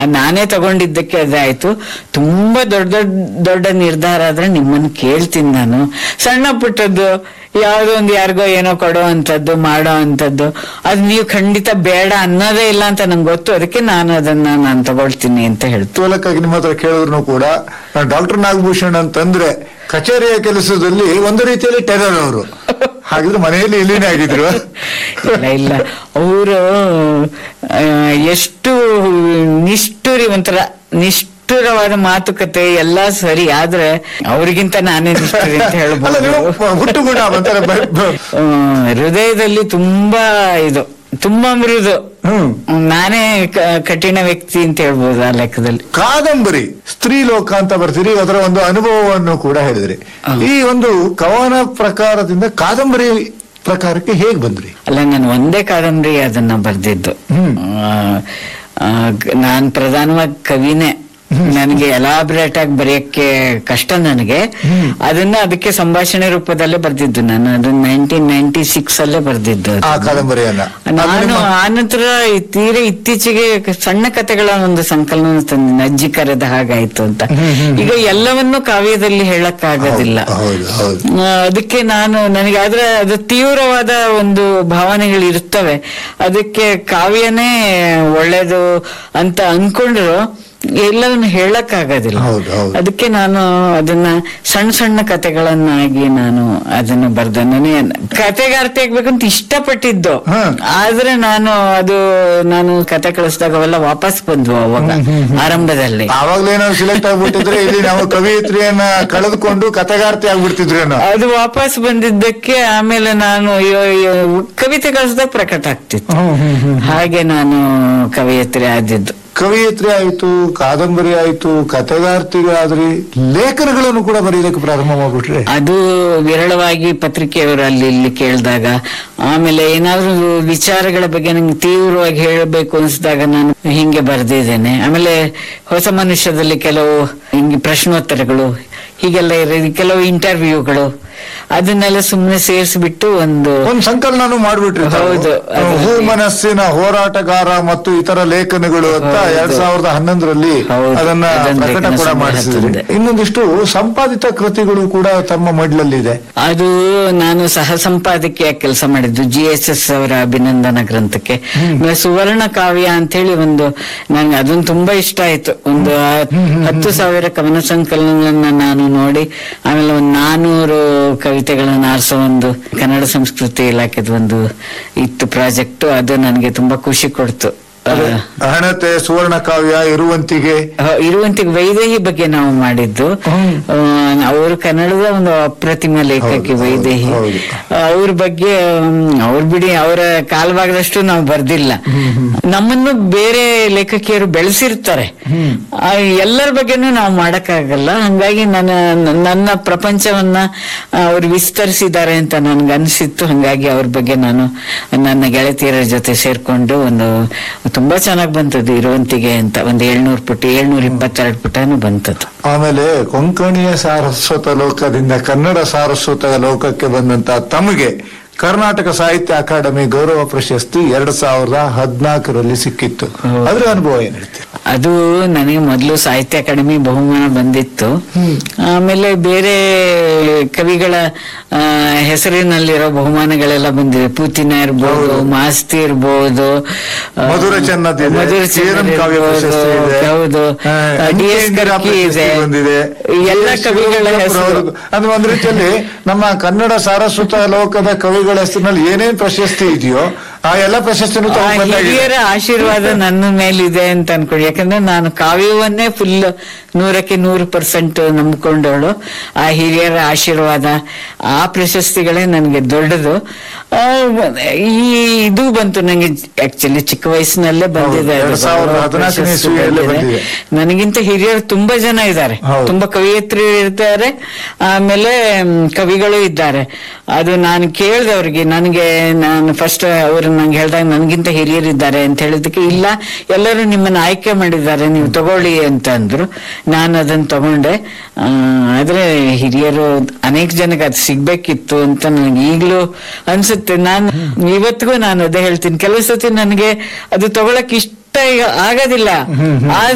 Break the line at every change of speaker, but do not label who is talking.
ನಾನೇ ತಗೊಂಡಿದ್ದಕ್ಕೆ ಅದಾಯ್ತು ತುಂಬಾ ದೊಡ್ಡ ದೊಡ್ಡ ದೊಡ್ಡ ನಿರ್ಧಾರ ಆದ್ರೆ ನಿಮ್ಮನ್ನ ಕೇಳ್ತೀನಿ ನಾನು ಸಣ್ಣ ಪುಟ್ಟದ್ದು ಯಾವ್ದೋ ಒಂದು ಯಾರಿಗೋ ಏನೋ ಕೊಡೋ ಅಂತದ್ದು ಮಾಡೋ ಅಂತದ್ದು ಅದು ನೀವು ಖಂಡಿತ ಬೇಡ ಅನ್ನೋದೇ ಇಲ್ಲ ಅಂತ ನಂಗೆ ಗೊತ್ತು ಅದಕ್ಕೆ ನಾನು ಅದನ್ನ ನಾನು ತಗೊಳ್ತೀನಿ ಅಂತ ಹೇಳ್ತು
ಕುತೂಹಲಕ್ಕಾಗಿ ನಿಮ್ಮ ಹತ್ರ ಕೇಳಿದ್ರು ಕೂಡ ಡಾಕ್ಟರ್ ನಾಗಭೂಷಣ್ ಅಂತಂದ್ರೆ ಕಚೇರಿಯ ಕೆಲಸದಲ್ಲಿ ಒಂದು ರೀತಿಯಲ್ಲಿ ಟೆರರ್ ಅವರು ಹಾಗಿದ್ರೆ ಮನೆಯಲ್ಲಿ ಇಲ್ಲಿನೇ ಆಗಿದ್ರು
ಇಲ್ಲ ಇಲ್ಲ ಅವರು ಎಷ್ಟು ನಿಷ್ಠುರಿ ಒಂಥರ ನಿಷ್ಠುರವಾದ ಮಾತುಕತೆ ಎಲ್ಲ ಸರಿ ಆದ್ರೆ ಅವ್ರಿಗಿಂತ ನಾನೇ ನಿಷ್ಠುರಿ ಅಂತ
ಅಲ್ಲ ನೀವು
ಹೇಳ್ಬೋದು
ಹುಟ್ಟು ಗುಣ ಒಂಥರ ಬ- ಬ-
ಆ, ಹೃದಯದಲ್ಲಿ ತುಂಬಾ ಇದು ತುಂಬಾ ಮೃದು
ಹ್ಮ್
ನಾನೇ ಕ- ಕಠಿಣ ವ್ಯಕ್ತಿ ಅಂತ ಹೇಳ್ಬೋದು ಆ ಲೆಕ್ಕದಲ್ಲಿ
ಕಾದಂಬರಿ ಸ್ತ್ರೀ ಲೋಕ ಅಂತ ಬರ್ತೀರಿ ಅದರ ಒಂದು ಅನುಭವವನ್ನು ಕೂಡ ಹೇಳಿದ್ರಿ ಈ ಒಂದು ಕವನ ಪ್ರಕಾರದಿಂದ ಕಾದಂಬರಿ ಪ್ರಕಾರಕ್ಕೆ ಹೇಗ್ ಬಂದ್ರಿ
ಅಲ್ಲ ನಾನು ಒಂದೇ ಕಾದಂಬರಿ ಅದನ್ನ ಬರ್ದಿದ್ದು
ಹ್ಮ್.
ನಾನು ಪ್ರಧಾನವಾಗಿ ಕವಿನೇ ನನಗೆ ಎಲಾಬ್ರೇಟ್ ಆಗಿ ಬರೆಯಕ್ಕೆ ಕಷ್ಟ ನನಗೆ
ಹ್ಮ್.
ಅದನ್ನ ಅದಕ್ಕೆ ಸಂಭಾಷಣೆ ರೂಪದಲ್ಲೇ ಬರ್ದಿದ್ದು ನಾನು ಅದನ್ನ ನೈನ್ಟೀನ್ ನೈನ್ಟಿ ಸಿಕ್ಸ್ ಅಲ್ಲೇ ಬರ್ದಿದ್ದು
ಆ
ಅದನ್ನ.
ಕಾದಂಬರಿಯನ್ನ ಅದು
ನಾನು
ನಿಮ್ಮ-
ಆನಂತರ ಈ ತೀರಾ ಇತ್ತೀಚೆಗೆ ಸಣ್ಣ ಕಥೆಗಳ ಒಂದು ಸಂಕಲನ ತಂದಿನಿ ಅಜ್ಜಿ ಕರೆದ ಹಾಗಾಯ್ತು ಅಂತ
ಹ್ಮ್, ಹ್ಮ್.
ಈಗ ಎಲ್ಲವನ್ನೂ ಕಾವ್ಯದಲ್ಲಿ ಹೇಳಕ್ ಆಗೋದಿಲ್ಲ
ಹೌದು ಹೌದು
ಆ, ಅದಕ್ಕೆ ನಾನು ನನಗೆ ಆದ್ರೆ ಅದು ತೀವ್ರವಾದ ಒಂದು ಭಾವನೆಗಳು ಇರ್ತವೆ ಅದಕ್ಕೆ ಕಾವ್ಯನೇ ಒಳ್ಳೇದು ಅಂತ ಅನ್ಕೊಂಡ್ರು ಎಲ್ಲವನ್ನು ಹೇಳಕ್ ಆಗೋದಿಲ್ಲ
ಹೌದು, ಹೌದು.
ಅದಕ್ಕೆ ನಾನು ಅದನ್ನ ಸಣ್ಣ ಸಣ್ಣ ಕತೆಗಳನ್ನಾಗಿ ನಾನು ಅದನ್ನು ಬರ್ದೆ ನನಗೆ ಕತೆಗಾರ್ತಿ ಆಗ್ಬೇಕಂತ ಇಷ್ಟಪಟ್ಟಿದ್ದು
ಹ್ಮ್.
ಆದ್ರೆ ನಾನು ಅದು ನಾನು ಕತೆ ಕಳಿಸಿದಾಗ ಅವೆಲ್ಲ ವಾಪಸ್ ಬಂದ್ವು ಅವಾಗ ಆರಂಭದಲ್ಲಿ
ಆವಾಗ್ಲೇನೋ ಸಿಲೆಕ್ಟ್ ಆಗ್ಬಿಟ್ಟಿದ್ರೆ ಇಲ್ಲಿ ನಾವು ಕವಿಯತ್ರಿಯನ್ನ ಕಳೆದುಕೊಂಡು ಕಥೆಗಾರ್ತಿ ಆಗ್ಬಿಡ್ತಿದ್ರೇನೋ
ಅದು ವಾಪಸ್ ಬಂದಿದ್ದಕ್ಕೆ ಆಮೇಲೆ ನಾನು ಅಯ್ಯೋ, ಅಯ್ಯೋ, ಕವಿತೆ ಕಳಿಸಿದಾಗ ಪ್ರಕಟ ಆಗ್ತಿತ್ತು
ಹ್ಮ್, ಹ್ಮ್, ಹ್ಮ್.
ಹಾಗೆ ನಾನು ಕವಿಯತ್ರಿ ಆದಿದ್ದು
ಕವಿಯತ್ರಿ ಆಯ್ತು ಕಾದಂಬರಿ ಆಯ್ತು ಕಥೆಗಾರ್ತಿಗಳಾದ್ರಿ ಲೇಖನಗಳನ್ನು ಕೂಡ ಬರೆಯೋದಕ್ಕೆ ಪ್ರಾರಂಭ ಮಾಡ್ಬಿಟ್ರೆ
ಅದು ವಿರಳವಾಗಿ ಪತ್ರಿಕೆಯವರು ಅಲ್ಲಿ ಇಲ್ಲಿ ಕೇಳಿದಾಗ ಆಮೇಲೆ ಏನಾದ್ರೂ ವಿಚಾರಗಳ ಬಗ್ಗೆ ನಂಗೆ ತೀವ್ರವಾಗಿ ಹೇಳಬೇಕು ಅನ್ಸಿದಾಗ ನಾನು ಹಿಂಗೆ ಬರ್ದಿದ್ದೇನೆ ಆಮೇಲೆ ಹೊಸ ಮನುಷ್ಯದಲ್ಲಿ ಕೆಲವು ಹಿಂಗೆ ಪ್ರಶ್ನೋತ್ತರಗಳು ಹೀಗೆಲ್ಲ ಇರೋದು ಕೆಲವು ಇಂಟರ್ವ್ಯೂಗಳು ಅದನ್ನೆಲ್ಲ ಸುಮ್ಮನೆ ಸೇರಿಸ್ಬಿಟ್ಟು ಒಂದು
ಒಂದ್ ಸಂಕಲನನು ಮಾಡ್ಬಿಟ್ರಿ ತಾವು.
ಹೌದು, ಅದು-
ಹೂ ಮನಸ್ಸಿನ ಹೋರಾಟಗಾರ ಮತ್ತು ಇತರ ಲೇಖನಗಳು ಅಂತ
ಹೌದು.
ಎರಡ್ ಸಾವಿರದ ಹನ್ನೊಂದರಲ್ಲಿ
ಹೌದು,
ಅದನ್ನ
ಅದನ್ನ
ಪ್ರಕಟ
ಲೇಖನ
ಕೂಡ
ಸಂಗ್ರಹ
ಮಾಡಿಸಿದ್ರಿ
ತಂದೆ.
ಇನ್ನೊಂದಿಷ್ಟು ಸಂಪಾದಿತ ಕೃತಿಗಳು ಕೂಡ ತಮ್ಮ ಮಡ್ಲಲ್ಲಿದೆ
ಅದು ನಾನು ಸಹ ಸಂಪಾದಕಿಯ ಕೆಲಸ ಮಾಡಿದ್ದು ಜಿ ಎಸ್ ಎಸ್ ಅವರ ಅಭಿನಂದನಾ ಗ್ರಂಥಕ್ಕೆ ಆಮೇಲೆ ಸುವರ್ಣ ಕಾವ್ಯ ಅಂತ ಹೇಳಿ ಒಂದು ನನ್ಗೆ ಅದೊಂದು ತುಂಬಾ ಇಷ್ಟ ಆಯ್ತು ಒಂದು ಹತ್ತು ಸಾವಿರ ಕವನ ಸಂಕಲನಗಳನ್ನ ನಾನು ನೋಡಿ ಆಮೇಲೆ ಒಂದು ನಾನೂರು ಕವಿತೆಗಳನ್ನ ಆರಿಸೋ ಒಂದು ಕನ್ನಡ ಸಂಸ್ಕೃತಿ ಇಲಾಖೆದ ಒಂದು ಇತ್ತು ಪ್ರಾಜೆಕ್ಟ್ ಅದು ನನಗೆ ತುಂಬಾ ಖುಷಿ ಕೊಡ್ತು ಆ,
ಹಣತೆ ಸುವರ್ಣ ಕಾವ್ಯ ಇರುವಂತಿಗೆ
ಹ- ಇರುವಂತಿಗೆ ವೈದೇಹಿ ಬಗ್ಗೆ ನಾವು ಮಾಡಿದ್ದು
ಹ್ಮ್.
ಅವರು ಕನ್ನಡದ ಒಂದು ಅಪ್ರತಿಮ ಲೇಖಕಿ
ಹೌದು,
ವೈದೇಹಿ
ಹೌದು.
ಅವ್ರ ಬಗ್ಗೆ ಅವ್ರ ಬಿಡಿ ಅವರ ಕಾಲವಾಗದಷ್ಟು ನಾವು ಬರ್ದಿಲ್ಲ ನಮ್ಮನ್ನು ಬೇರೆ ಲೇಖಕಿಯರು ಬೆಳೆಸಿರ್ತಾರೆ ಆ, ಎಲ್ಲರ ಬಗ್ಗೆನೂ ನಾವು ಮಾಡಕ್ಕಾಗಲ್ಲ ಹಂಗಾಗಿ ನನ್ನ ನನ್ನ ಪ್ರಪಂಚವನ್ನ ಅವ್ರು ವಿಸ್ತರಿಸಿದ್ದಾರೆ ಅಂತ ನನ್ಗೆ ಅನ್ಸಿತ್ತು ಹಂಗಾಗಿ ಅವ್ರ ಬಗ್ಗೆ ನಾನು ನನ್ನ ಗೆಳತಿಯರ ಜೊತೆ ಸೇರ್ಕೊಂಡು ಒಂದು ತುಂಬಾ ಚೆನ್ನಾಗಿ ಬಂತದ್ದು ಇರುವಂತಿಗೆ ಅಂತ ಒಂದು ಏಳ್ನೂರು ಪುಟ ಏಳ್ನೂರ ಇಪ್ಪತ್ತೆರಡು ಪುಟನು ಬಂತದ್ದು
ಆಮೇಲೆ ಕೊಂಕಣಿಯ ಸಾರಸ್ವತ ಲೋಕದಿಂದ ಕನ್ನಡ ಸಾರಸ್ವತ ಲೋಕಕ್ಕೆ ಬಂದಂತ ತಮಗೆ ಕರ್ನಾಟಕ ಸಾಹಿತ್ಯ ಅಕಾಡೆಮಿ ಗೌರವ ಪ್ರಶಸ್ತಿ ಎರಡ್ ಸಾವಿರದ ಹದಿನಾಲ್ಕರಲ್ಲಿ ಸಿಕ್ಕಿತ್ತು
ಹೌದು.
ಅದ್ರ ಅನುಭವ ಏನ್ ಹೇಳ್ತೀರಿ
ಅದು ನನಗೆ ಮೊದಲು ಸಾಹಿತ್ಯ ಅಕಾಡೆಮಿ ಬಹುಮಾನ ಬಂದಿತ್ತು ಆಮೇಲೆ ಬೇರೆ ಕವಿಗಳ ಆ, ಹೆಸರಿನಲ್ಲಿರೋ ಬಹುಮಾನಗಳೆಲ್ಲ ಬಂದಿದೆ ಪೂತಿನ ಇರ್ಬೋದು
ಹೌದು.
ಮಾಸ್ತಿ ಇರ್ಬೋದು ಆ,
ಮಧುರ ಚೆನ್ನದ್ ಇದೆ,
ಮಧುರ ಚೆನ್ನದ್
ಚೇರನ್ ಕಾವ್ಯ
ಇರ್ಬೋದು,
ಪ್ರಶಸ್ತಿ ಇದೆ.
ಹೌದು
ಆ,
ಡಿ ಎಸ್
ಇಂದಿರಾ
ಕರ್ಕಿ ಇದೆ
ಪ್ರಶಸ್ತಿ ಬಂದಿದೆ
ಎಲ್ಲ
ಎಸ್.
ಕವಿಗಳ ಹೆಸರು
ಶಿವರುದ್ರಪ್ಪನವರು. ಅಂದ್ರೆ ಒಂದ್ ರೀತಿಯಲ್ಲಿ ನಮ್ಮ ಕನ್ನಡ ಸಾರಸ್ವತ ಲೋಕದ ಕವಿಗಳ ಹೆಸರಿನಲ್ಲಿ ಏನೇನ್ ಪ್ರಶಸ್ತಿ ಇದೆಯೋ ಆ ಎಲ್ಲ ಪ್ರಶಸ್ತಿನೂ
ಆ
ತಗೊಂಡ್ ಬಂದಾಗಿದೆ.
ಹಿರಿಯರ ಆಶೀರ್ವಾದ ನನ್ನ ಮೇಲಿದೆ ಅಂತ ಅನ್ಕೊಳ್ಳಿ ಯಾಕಂದ್ರೆ ನಾನು ಕಾವ್ಯವನ್ನೇ ಫುಲ್ ನೂರಕ್ಕೆ ನೂರು ಪರ್ಸೆಂಟ್ ನಂಬ್ಕೊಂಡವಳು ಆ ಹಿರಿಯರ ಆಶೀರ್ವಾದ ಆ ಪ್ರಶಸ್ತಿಗಳೇ ನನಗೆ ದೊಡ್ಡದು ಆ, ಈ ಇದು ಬಂತು ನಂಗೆ ಆಕ್ಚುಲಿ ಚಿಕ್ಕ ವಯಸ್ಸಿನಲ್ಲೇ ಬಂದಿದೆ
ಹೌದು,
ಅದು
ಎರಡ್ ಸಾವಿರದ
ಗೌರವ
ಹದಿನಾಲ್ಕನೇ
ಪ್ರಶಸ್ತಿ
ಇಸ್ವಿಯಲ್ಲೇ
ಬಂದಿದೆ.
ಬಂದಿದೆ.
ನನಗಿಂತ ಹಿರಿಯರು ತುಂಬಾ ಜನ ಇದ್ದಾರೆ
ಹೌದು.
ತುಂಬಾ ಕವಿಯತ್ರಿ ಇರ್ತಾರೆ ಆಮೇಲೆ ಮ್, ಕವಿಗಳು ಇದ್ದಾರೆ ಅದು ನಾನು ಕೇಳ್ದವ್ರಿಗೆ ನನಗೆ ನಾನು ಫಸ್ಟ್ ಅವರು ನಂಗೆ ಹೇಳ್ದಾಗ ನನಗಿಂತ ಹಿರಿಯರಿದ್ದಾರೆ ಅಂತ ಹೇಳಿದಕ್ಕೆ ಇಲ್ಲ ಎಲ್ಲರೂ ನಿಮ್ಮನ್ನ ಆಯ್ಕೆ ಮಾಡಿದ್ದಾರೆ ನೀವು ತಗೊಳ್ಳಿ ಅಂತ ಅಂದ್ರು ನಾನು ಅದನ್ನ ತಗೊಂಡೆ ಆ, ಆದ್ರೆ ಹಿರಿಯರು ಅನೇಕ ಜನಕ್ಕೆ ಅದು ಸಿಗ್ಬೇಕಿತ್ತು ಅಂತ ನನಗೆ ಈಗಲೂ ಅನ್ಸುತ್ತೆ ನಾನು ಇವತ್ತಿಗೂ ನಾನು ಅದೇ ಹೇಳ್ತೀನಿ ಕೆಲವು ಸತಿ ನನಗೆ ಅದು ತಗೊಳಕ್ ಇಷ್ಟ ಆಗೋದಿಲ್ಲ